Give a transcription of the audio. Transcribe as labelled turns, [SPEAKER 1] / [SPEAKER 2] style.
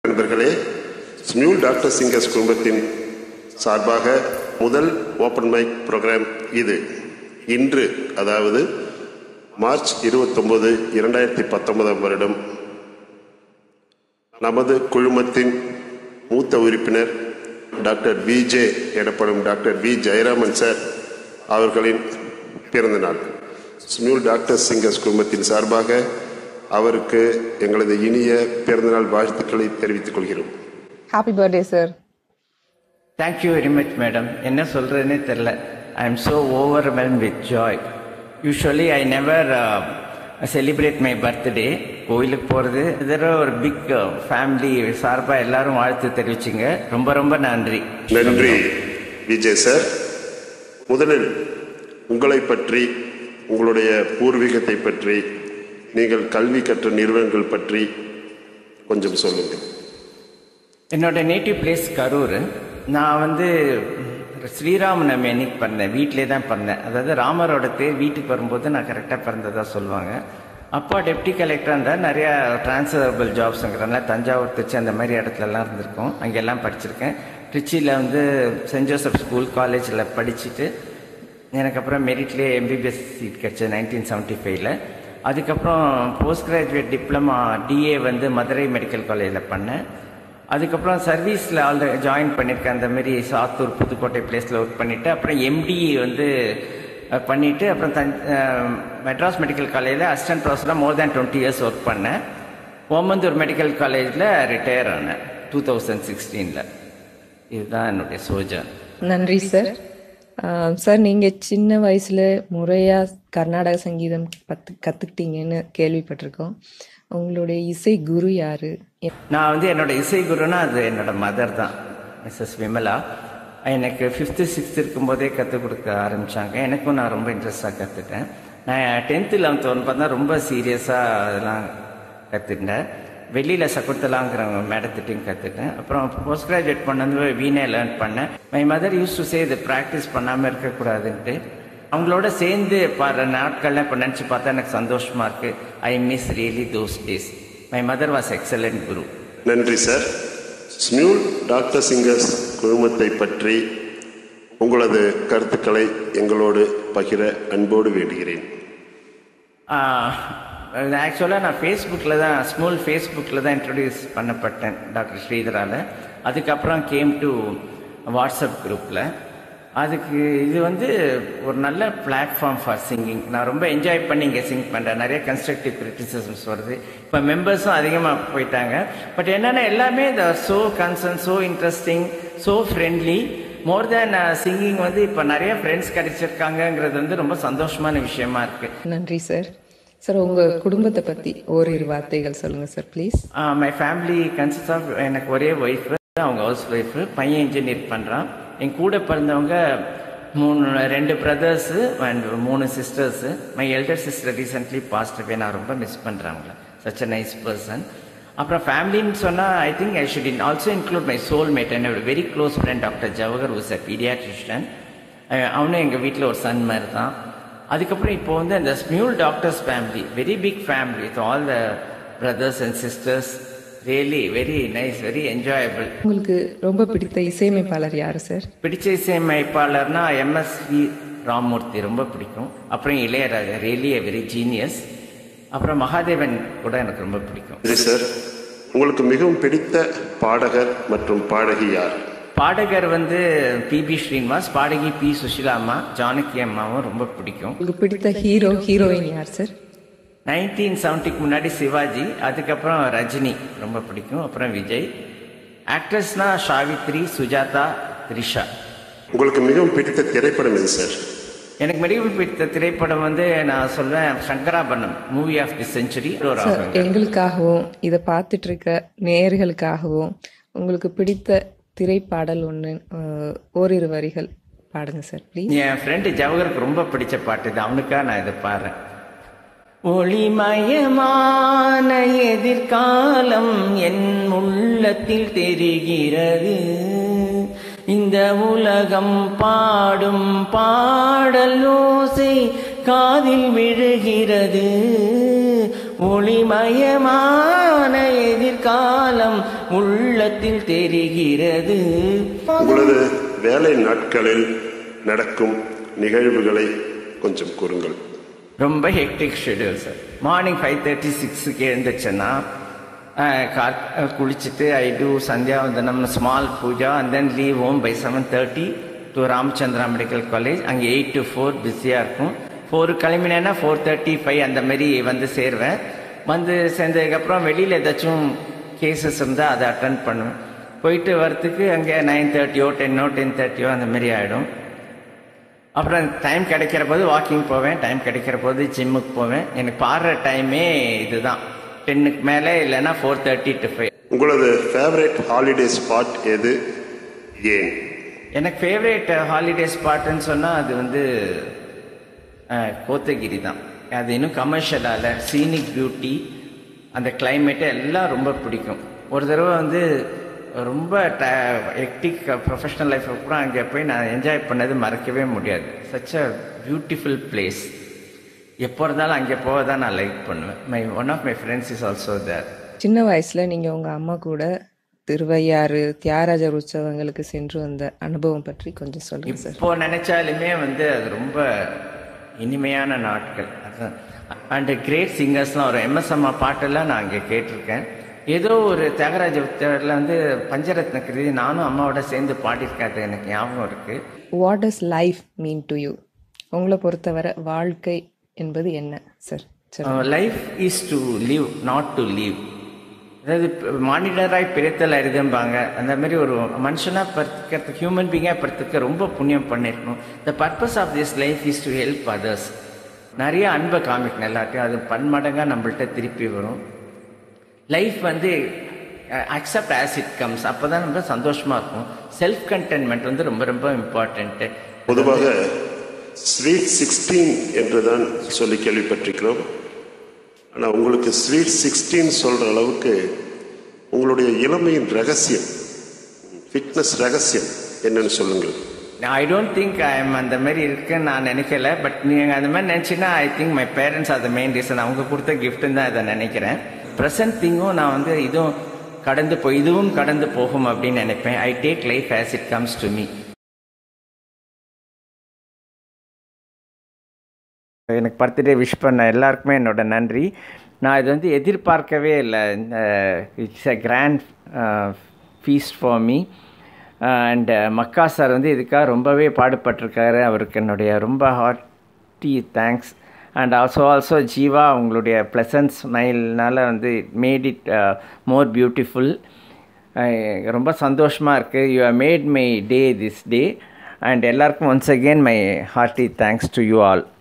[SPEAKER 1] நண்பர்களே Smule doctor singers குடும்பத்தின் சார்பாக முதல் ஓப்பன் மைக் ப்ரோக்ராம் இது இன்று அதாவது மார்ச் இருபத்தொன்பது இரண்டாயிரத்தி பத்தொன்பதாம் வருடம் நமது குழுமத்தின் மூத்த உறுப்பினர் டாக்டர் வி ஜே எனப்படும் டாக்டர் வி ஜெயராமன் சார் அவர்களின் பிறந்த நாள் ஸ்மியூல் டாக்டர் சிங்கர்ஸ் குடும்பத்தின் சார்பாக அவருக்கு எங்களது இனிய பிறந்தநாள் வாழ்த்துக்களை தெரிவித்துக் கொள்கிறோம்
[SPEAKER 2] happy birthday sir
[SPEAKER 3] thank you very much madam என்ன சொல்கிறதுனே தெரில I am so overwhelmed with joy usually I never celebrate my birthday கோயிலுக்கு போகிறது இதில் ஒரு பிக் ஃபேமிலி சார்பாக எல்லாரும் வாழ்த்து தெரிவிச்சிங்க ரொம்ப ரொம்ப நன்றி
[SPEAKER 1] நன்றி விஜய் சார் முதலில் உங்களை பற்றி உங்களுடைய பூர்வீகத்தை பற்றி நீங்கள் கல்வி கற்ற நிறுவனங்கள் பற்றி கொஞ்சம் சொல்லுங்கள்
[SPEAKER 3] என்னோட நேட்டிவ் பிளேஸ் கரூர் நான் வந்து ஸ்ரீராமநவமி அன்னைக்கு பிறந்தேன் வீட்டிலே தான் பிறந்தேன் அதாவது ராமரோட தேர் வீட்டுக்கு வரும்போது நான் கரெக்டாக பிறந்ததா சொல்லுவாங்க அப்பா டெப்டி கலெக்டராக இருந்தால் நிறையா டிரான்ஸ்ஃபரபிள் ஜாப்ஸுங்கிறதுனால தஞ்சாவூர் திருச்சி அந்த மாதிரி இடத்துலலாம் இருந்திருக்கோம் அங்கெல்லாம் படிச்சிருக்கேன் திருச்சியில் வந்து சென்ட் ஜோசப் ஸ்கூல் காலேஜில் படிச்சுட்டு எனக்கு அப்புறம் மெரிட்லேயே எம்பிபிஎஸ் சீட் கிடச்சது நைன்டீன் செவன்ட்டி ஃபைவ்ல அதுக்கப்புறம் போஸ்ட் கிராஜுவேட் டிப்ளமா டிஏ வந்து மதுரை மெடிக்கல் காலேஜில் பண்ணேன் அதுக்கப்புறம் சர்வீஸில் ஆல்ரெடி ஜாயின் பண்ணியிருக்கேன் அந்த மாதிரி சாத்தூர் புதுக்கோட்டை பிளேஸில் ஒர்க் பண்ணிவிட்டு அப்புறம் எம்டி வந்து அஹ், பண்ணிவிட்டு அப்புறம் தஞ் அஹ், மெட்ராஸ் மெடிக்கல் காலேஜில் அசிஸ்டன்ட் ப்ரொஃபஸராக more than twenty years work பண்ணேன் ஓமந்தூர் மெடிக்கல் காலேஜில் ரிட்டையர் ஆனேன் டூ தௌசண்ட் சிக்ஸ்டீனில் இதுதான் என்னுடைய சோஜன்
[SPEAKER 2] நன்றி சார் சார் நீங்கள் சின்ன வயசில் முறையாக கர்நாடக சங்கீதம் பத்து கற்றுக்கிட்டீங்கன்னு கேள்விப்பட்டிருக்கோம் உங்களுடைய இசை குரு யாரு
[SPEAKER 3] நான் வந்து என்னோட இசை குருனா அது என்னோட மதர் தான் மிஸ்ஸஸ் விமலா எனக்கு ஃபிஃப்த்து சிக்ஸ்த் இருக்கும்போதே கற்றுக் கொடுக்க ஆரம்பித்தாங்க எனக்கும் நான் ரொம்ப இன்ட்ரெஸ்டாக கற்றுட்டேன் நான் டென்த்து லெவன்த்து வந்து பார்த்தா ரொம்ப சீரியஸாக அதெல்லாம் கற்றுட்டேன் வெளியில் சகுந்தலாங்கிறவங்க மேடத்திட்டையும் கற்றுட்டேன் அப்புறம் போஸ்ட் கிராஜுவேட் பண்ணது வீணே லேர்ன் பண்ணேன் my mother used to say இது ப்ராக்டிஸ் பண்ணாமல் இருக்கக்கூடாதுன்ட்டு அவங்களோட சேர்ந்து பாடுற நாட்கள்லாம் இப்போ நினச்சி பார்த்தா எனக்கு சந்தோஷமாக இருக்குது I miss really those days my mother was excellent guru
[SPEAKER 1] நன்றி சார் ஸ்மியூல் டாக்டர் சிங்கர்ஸ் குழுமத்தை பற்றி உங்களது கருத்துக்களை எங்களோடு பகிர அன்போடு வேண்டுகிறேன்
[SPEAKER 3] ஆக்சுவலாக நான் ஃபேஸ்புக்கில் தான் ஸ்மூல் ஃபேஸ்புக்கில் தான் இன்ட்ரடியூஸ் பண்ணப்பட்டேன் டாக்டர் ஸ்ரீதரால் அதுக்கப்புறம் கேம் டு வாட்ஸ்அப் குரூப்பில் அதுக்கு இது வந்து ஒரு நல்ல பிளாட்ஃபார்ம் ஃபார் சிங்கிங் நான் ரொம்ப என்ஜாய் பண்ணி இங்கே சிங் பண்ணுறேன் நிறைய கன்ஸ்ட்ரக்டிவ் கிரிட்டிசிசம்ஸ் வருது இப்போ மெம்பர்ஸும் அதிகமாக போயிட்டாங்க பட் என்னென்னா எல்லாமே the so concern so interesting so friendly more than singing வந்து இப்போ நிறைய ஃப்ரெண்ட்ஸ் கிடைச்சிருக்காங்கங்கிறது வந்து ரொம்ப சந்தோஷமான விஷயமா இருக்குது
[SPEAKER 2] நன்றி சார் சார் உங்கள் குடும்பத்தை பற்றி ஓரிரு வார்த்தைகள் சொல்லுங்கள் sir please
[SPEAKER 3] my family consist of எனக்கு ஒரே ஒய்ஃப் அவங்க ஹவுஸ் ஒய்ஃபு பையன் இன்ஜினியர் பண்ணுறான் என் கூட பிறந்தவங்க மூணு ரெண்டு பிரதர்ஸு அண்ட் மூணு sisters my elder sister recently passed away நான் ரொம்ப மிஸ் பண்ணுறேன் அவங்கள சச் அ நைஸ் பர்சன் அப்புறம் ஃபேமிலின்னு சொன்னால் I think I should in also include my soul mate என்னோட very close friend doctor Jawahar is a paediatrician அவனும் எங்கள் வீட்டில் ஒரு சன் மாதிரி தான் அதுக்கப்புறம் இப்போ வந்து அந்த Smule doctors family very big family with all the brothers and sisters really very nice very enjoyable
[SPEAKER 2] உங்களுக்கு ரொம்ப பிடித்த இசையமைப்பாளர் யார் சார்
[SPEAKER 3] பிடிச்ச இசையமைப்பாளர்னா எம்எஸ்வி ராமூர்த்தி ரொம்ப பிடிக்கும் அப்புறம் Ilaiyaraaja really a very genius அப்புறம் மகாதேவன் கூட எனக்கு ரொம்ப பிடிக்கும்
[SPEAKER 1] இது சார் உங்களுக்கு மிகவும் பிடித்த பாடகர் மற்றும் பாடகி யார்
[SPEAKER 3] பாடகர் வந்து பிபி ஸ்ரீனிவாஸ் பாடகி பி சுஷிலாம்மா ஜானகி அம்மாவும் ரொம்ப பிடிக்கும்
[SPEAKER 2] உங்களுக்கு பிடித்த ஹீரோ ஹீரோயின் யார் சார்
[SPEAKER 3] நைன்டீன் செவன்ட்டிக்கு முன்னாடி சிவாஜி அதுக்கப்புறம் ரஜினி ரொம்ப பிடிக்கும் அப்புறம் விஜய் ஆக்ட்ரஸ்னா சாவித்ரி சுஜாதா த்ரிஷா
[SPEAKER 1] உங்களுக்கு மிகவும் பிடித்த திரைப்படம் எது சார்
[SPEAKER 3] எனக்கு மெடிக்கல் பிடித்த திரைப்படம் வந்து நான் சொல்வேன் Sankarabharanam movie of the century
[SPEAKER 2] sir எங்களுக்காகவும் இதை பார்த்துட்டு இருக்க நேயர்களுக்காகவும் உங்களுக்கு பிடித்த திரைப்பாடல் ஒன்று ஓரிரு வரிகள் பாடுங்க சார் ப்ளீஸ்
[SPEAKER 3] என் ஃப்ரெண்டு ஜவஹருக்கு ரொம்ப பிடிச்ச பாட்டு இது அவனுக்காக நான் இதை பாடுறேன் ஒளிமயமான எதிர்காலம் என் உள்ளத்தில் தெரிகிறது இந்த உலகம் பாடும் பாடல் ஓசை காதில் விழுகிறது ஒளிமயமான எதிர்காலம் உள்ளத்தில் தெரிகிறது
[SPEAKER 1] உங்களது வேலை நாட்களில் நடக்கும் நிகழ்வுகளை கொஞ்சம் கூறுங்கள்
[SPEAKER 3] ரொம்ப hectic schedule sir morning five thirty சிக்ஸுக்கு எழுந்துச்சேன்னா குளிச்சுட்டு I do sandhyavandanam small pooja and then leave home by seven thirty to Ramachandra medical college அங்கே எயிட் டு ஃபோர் பிஸியாக இருக்கும் ஃபோர் கிளம்பினேன்னா ஃபோர் தேர்ட்டி ஃபைவ் அந்த மாதிரி வந்து சேருவேன் வந்து சேர்ந்ததுக்கப்புறம் வெளியில் ஏதாச்சும் கேசஸ் இருந்தால் அதை அட்டன் பண்ணுவேன் போயிட்டு வரத்துக்கு அங்கே நைன் தேர்ட்டியோ டென்னோ டென் தேர்ட்டியோ அந்த மாதிரி ஆகிடும் அப்புறம் டைம் கிடைக்கிற போது வாக்கிங் போவேன் டைம் கிடைக்கிற போது ஜிம்முக்கு போவேன் எனக்கு பாடுற டைமே இதுதான் டென்னுக்கு மேலே இல்லைன்னா ஃபோர் தேர்ட்டி டு ஃபைவ்
[SPEAKER 1] உங்களது ஃபேவரட் ஹாலிடே ஸ்பாட் எது ஏன்
[SPEAKER 3] எனக்கு ஃபேவரேட் ஹாலிடே ஸ்பாட்டுன்னு சொன்னால் அது வந்து அஹ், கோத்தகிரி தான் அது இன்னும் கமர்ஷியலால் சீனிக் பியூட்டி அந்த கிளைமேட்டு எல்லாம் ரொம்ப பிடிக்கும் ஒரு தடவை வந்து ரொம்ப ட எக்டிக் ப்ரொஃபஷனல் லைஃப் கூட அங்கே போய் நான் என்ஜாய் பண்ணது மறக்கவே முடியாது சச் அ பியூட்டிஃபுல் பிளேஸ் எப்போ இருந்தாலும் அங்கே போக தான் நான் லைக் பண்ணுவேன் my one of my friends is also there
[SPEAKER 2] சின்ன வயசுல நீங்க உங்க அம்மா கூட திருவையாறு தியாகராஜர் உற்சவங்களுக்கு சென்று வந்த அனுபவம் பற்றி கொஞ்சம் சொல்லுங்க சார்
[SPEAKER 3] இப்போ நினைச்சாலுமே வந்து அது ரொம்ப இனிமையான நாட்கள் அண்ட் கிரேட் சிங்கர்ஸ்லாம் ஒரு எம்எஸ் அம்மா பாட்டெல்லாம் நான் அங்கே கேட்டிருக்கேன் ஏதோ ஒரு தியாகராஜ உத்தரில் வந்து பஞ்சரத்ன கிருதி நானும் அம்மாவோட சேர்ந்து பாடியிருக்கேன் அது எனக்கு ஞாபகம் இருக்கு
[SPEAKER 2] what does life mean to you உங்களை பொறுத்தவரை வாழ்க்கை என்பது என்ன சார் சரி
[SPEAKER 3] life is to live not to leave அதாவது இப்ப மானிடராய் பிறத்தல் அரிதம்பாங்க அந்த மாதிரி ஒரு மனுஷனாக பிறத்துக்கிறதுக்கு ஹியூமன் பீங்காக பிறத்துக்க ரொம்ப புண்ணியம் பண்ணிருக்கணும் the purpose of this life is to help others நிறைய அன்பை காமிக்கணும் எல்லாத்தையும் அது பன்மடங்காக நம்மள்ட்ட திருப்பி வரும் லைஃப் வந்து அக்செப்ட் ஆஸ் இட் கம்ஸ் அப்போ தான் ரொம்ப சந்தோஷமாக இருக்கும் செல்ஃப் கண்டென்மெண்ட் வந்து ரொம்ப ரொம்ப இம்பார்ட்டண்ட்டு
[SPEAKER 1] பொதுவாக ஸ்வீட் சிக்ஸ்டீன் என்று தான் சொல்லி கேள்விப்பட்டிருக்கிறோம் ஆனால் உங்களுக்கு ஸ்வீட் சிக்ஸ்டீன் சொல்கிற அளவுக்கு உங்களுடைய இளமையின் ரகசியம் ஃபிட்னஸ் ரகசியம் என்னன்னு சொல்லுங்கள்
[SPEAKER 3] I don't think I am அந்த மாதிரி இருக்குன்னு நான் நினைக்கல பட் நீங்கள் அந்த மாதிரி நினச்சின்னா I think my parents are the main reason அவங்க கொடுத்த கிஃப்ட்டுன்னு தான் இதை நினைக்கிறேன் ப்ரெசன்ட் திங்கும் நான் வந்து இதுவும் கடந்து போய் இதுவும் கடந்து போகும் அப்படின்னு நினைப்பேன் I take life as it comes to me எனக்கு பர்த்டே விஷ் பண்ண எல்லாருக்குமே என்னோட நன்றி நான் இது வந்து எதிர்பார்க்கவே இல்லை இந்த it's a grand feast for me and Makka sir வந்து இதுக்காக ரொம்பவே பாடுபட்டிருக்காரு அவருக்கு என்னுடைய ரொம்ப hearty thanks and also also Jeeva உங்களுடைய ப்ளசன்ட் ஸ்மைல்னால வந்து மேட் இட் மோர் பியூட்டிஃபுல் ரொம்ப சந்தோஷமாக இருக்குது you have made my day this day and எல்லாருக்கும் once again my hearty thanks to you all